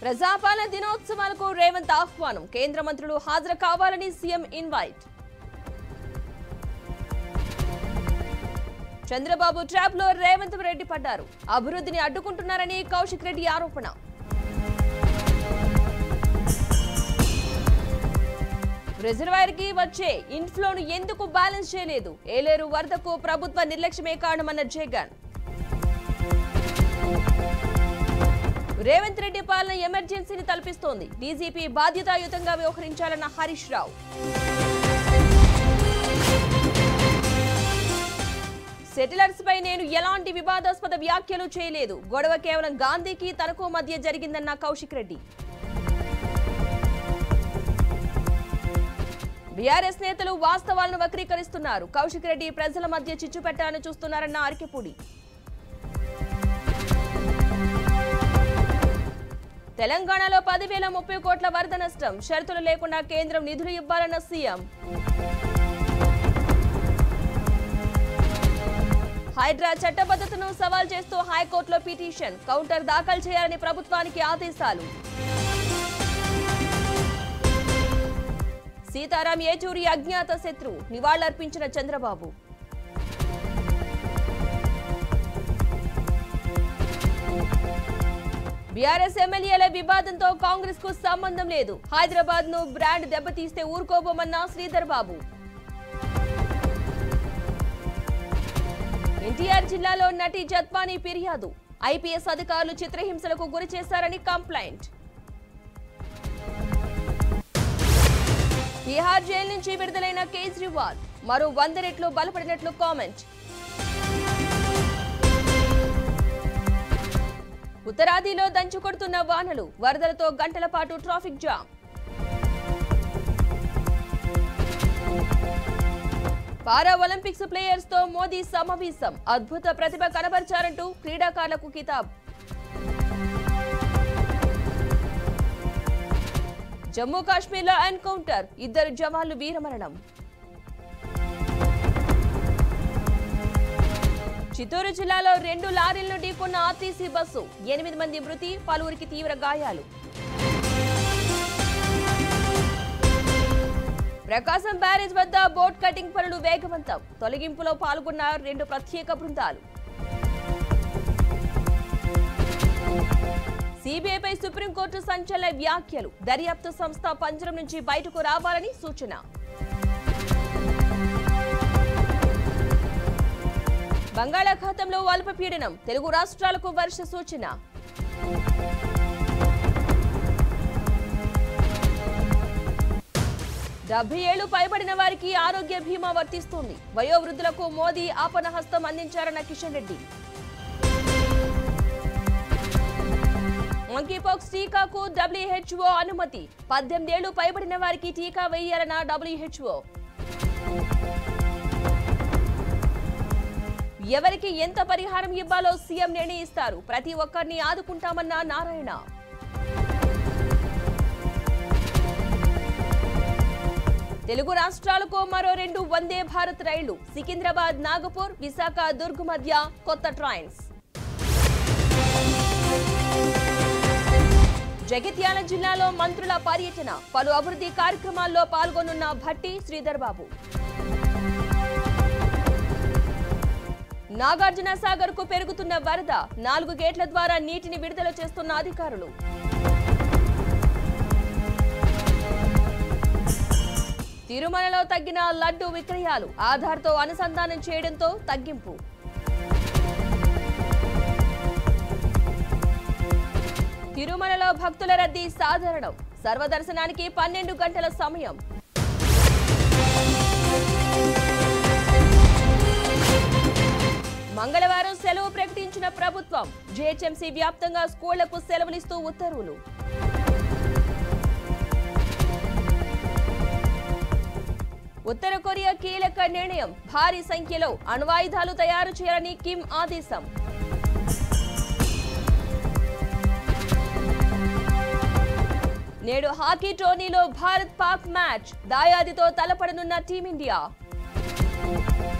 ప్రజాపాలన దినోత్సవాలకు రేవంత్ ఆహ్వానం కేంద్ర మంత్రులు హాజరు కావాలని సీఎం ఇన్వైట్ చంద్రబాబు ట్రాప్ లో రేవంత్ రెడ్డి పడ్డారు అభివృద్ధిని అడ్డుకుంటున్నారని కౌశిక్ రెడ్డి ఆరోపణ రిజర్వాయర్ కి వచ్చే ఇన్ఫ్లోను ఎందుకు బ్యాలెన్స్ చేయలేదు ఏలేరు వరదకు ప్రభుత్వ నిర్లక్ష్యమే కారణమన్న జగన్ రేవంత్ రెడ్డి పాలన ఎమర్జెన్సీని తలపిస్తోంది డీజీపీ బాధ్యతాయుతంగా వ్యవహరించాలన్న హరీష్ రావు సెటిలర్స్ పై నేను ఎలాంటి వివాదాస్పద వ్యాఖ్యలు చేయలేదు గొడవ కేవలం గాంధీకి తనకు మధ్య జరిగిందన్న కౌశిక్ రెడ్డి బీఆర్ఎస్ నేతలు వాస్తవాలను వక్రీకరిస్తున్నారు కౌశిక్ రెడ్డి ప్రజల మధ్య చిచ్చు పెట్టాలని చూస్తున్నారన్న అరికెపూడి తెలంగాణలో పదివేల ముప్పై కోట్ల వరద నష్టం షరతులు లేకుండా కేంద్రం నిధులు ఇవ్వాలన్న సీఎం హైడ్రా చట్టబద్ధతను సవాల్ చేస్తూ హైకోర్టులో పిటిషన్ కౌంటర్ దాఖలు చేయాలని ప్రభుత్వానికి ఆదేశాలు సీతారాం ఏచూరి అజ్ఞాత శత్రు నివాళులర్పించిన చంద్రబాబు బీఆర్ఎస్ ఎమ్మెల్యేల వివాదంతో కాంగ్రెస్ కు సంబంధం లేదు హైదరాబాద్ ను బ్రాండ్ దెబ్బతీస్తే ఊరుకోబోమన్న శ్రీధర్ బాబు ఎన్టీఆర్ జిల్లాలో నటి జత్వానీ ఫిర్యాదు ఐపీఎస్ అధికారులు చిత్రహింసలకు గురి చేశారని కంప్లైంట్ బీహార్ జైలు నుంచి విడుదలైన కేజ్రీవాల్ మరో వంద రెట్లు బలపడినట్లు కామెంట్ ఉత్తరాదిలో దంచుకొడుతున్న వానలు వరదలతో గంటల పాటు traffic jam para Olympics players తో మోదీ సమావేశం అద్భుత ప్రతిభ కనబర్చారంటూ క్రీడాకారులకు కితాబ్ జమ్మూ కాశ్మీర్లో ఎన్కౌంటర్ ఇద్దరు జవాన్లు వీరమరణం చిత్తూరు జిల్లాలో రెండు లారీలను ఢీకొన్న ఆర్టీసీ బస్సు ఎనిమిది మంది మృతి పలువురికి తీవ్ర గాయాలు ప్రకాశం బ్యారేజ్ వద్ద బోట్ కటింగ్ పనులు వేగవంతం తొలగింపులో పాల్గొన్న రెండు ప్రత్యేక బృందాలు సిబిఐపై సుప్రీంకోర్టు సంచలన వ్యాఖ్యలు దర్యాప్తు సంస్థ పంజరం నుంచి బయటకు రావాలని సూచన బంగాళాఖాతంలో అల్పపీడనం తెలుగు రాష్ట్రాలకు వర్ష సూచన డెబ్బై ఏళ్లు పైబడిన వారికి ఆరోగ్య బీమా వర్తిస్తుంది వయోవృద్ధులకు మోదీ ఆపన హస్తం అందించారన్న కిషన్ రెడ్డి మంకీపాక్స్ టీకాకు డబ్ల్యూహెచ్ఓ అనుమతి పద్దెనిమిదేళ్లు పైబడిన వారికి టీకా వేయాలన్న డబ్ల్యూహెచ్ఓ ఎవరికి ఎంత పరిహారం ఇవ్వాలో సీఎం నిర్ణయిస్తారు ప్రతి ఒక్కరిని ఆదుకుంటామన్న నారాయణ తెలుగు రాష్ట్రాలకు మరో రెండు వందే భారత్ రైళ్లు సికింద్రాబాద్ నాగపూర్ విశాఖ దుర్గ్ మధ్య కొత్త ట్రైన్స్ జగిత్యాల జిల్లాలో మంత్రుల పర్యటన పలు అభివృద్ధి కార్యక్రమాల్లో పాల్గొనున్న భట్టి శ్రీధర్ బాబు నాగార్జున సాగర్ కు పెరుగుతున్న వరద నాలుగు గేట్ల ద్వారా నీటిని విడుదల చేస్తున్న అధికారులు తిరుమలలో తగ్గిన లడ్డు విక్రయాలు ఆధార్తో అనుసంధానం చేయడంతో తగ్గింపు తిరుమలలో భక్తుల రద్దీ సాధారణం సర్వదర్శనానికి పన్నెండు గంటల సమయం మంగళవారం సెలవు ప్రకటించిన ప్రభుత్వం జీహెచ్ఎంసీ వ్యాప్తంగా స్కూళ్లకు సెలవులిస్తూ ఉత్తర్వులు ఉత్తర కొరియా కీలక నిర్ణయం భారీ సంఖ్యలో అణ్వాయుధాలు తయారు చేయాలని కిమ్ ఆదేశం నేడు హాకీ టోర్నీలో భారత్ పాక్ మ్యాచ్ దాయాదితో తలపడనున్న టీమిండియా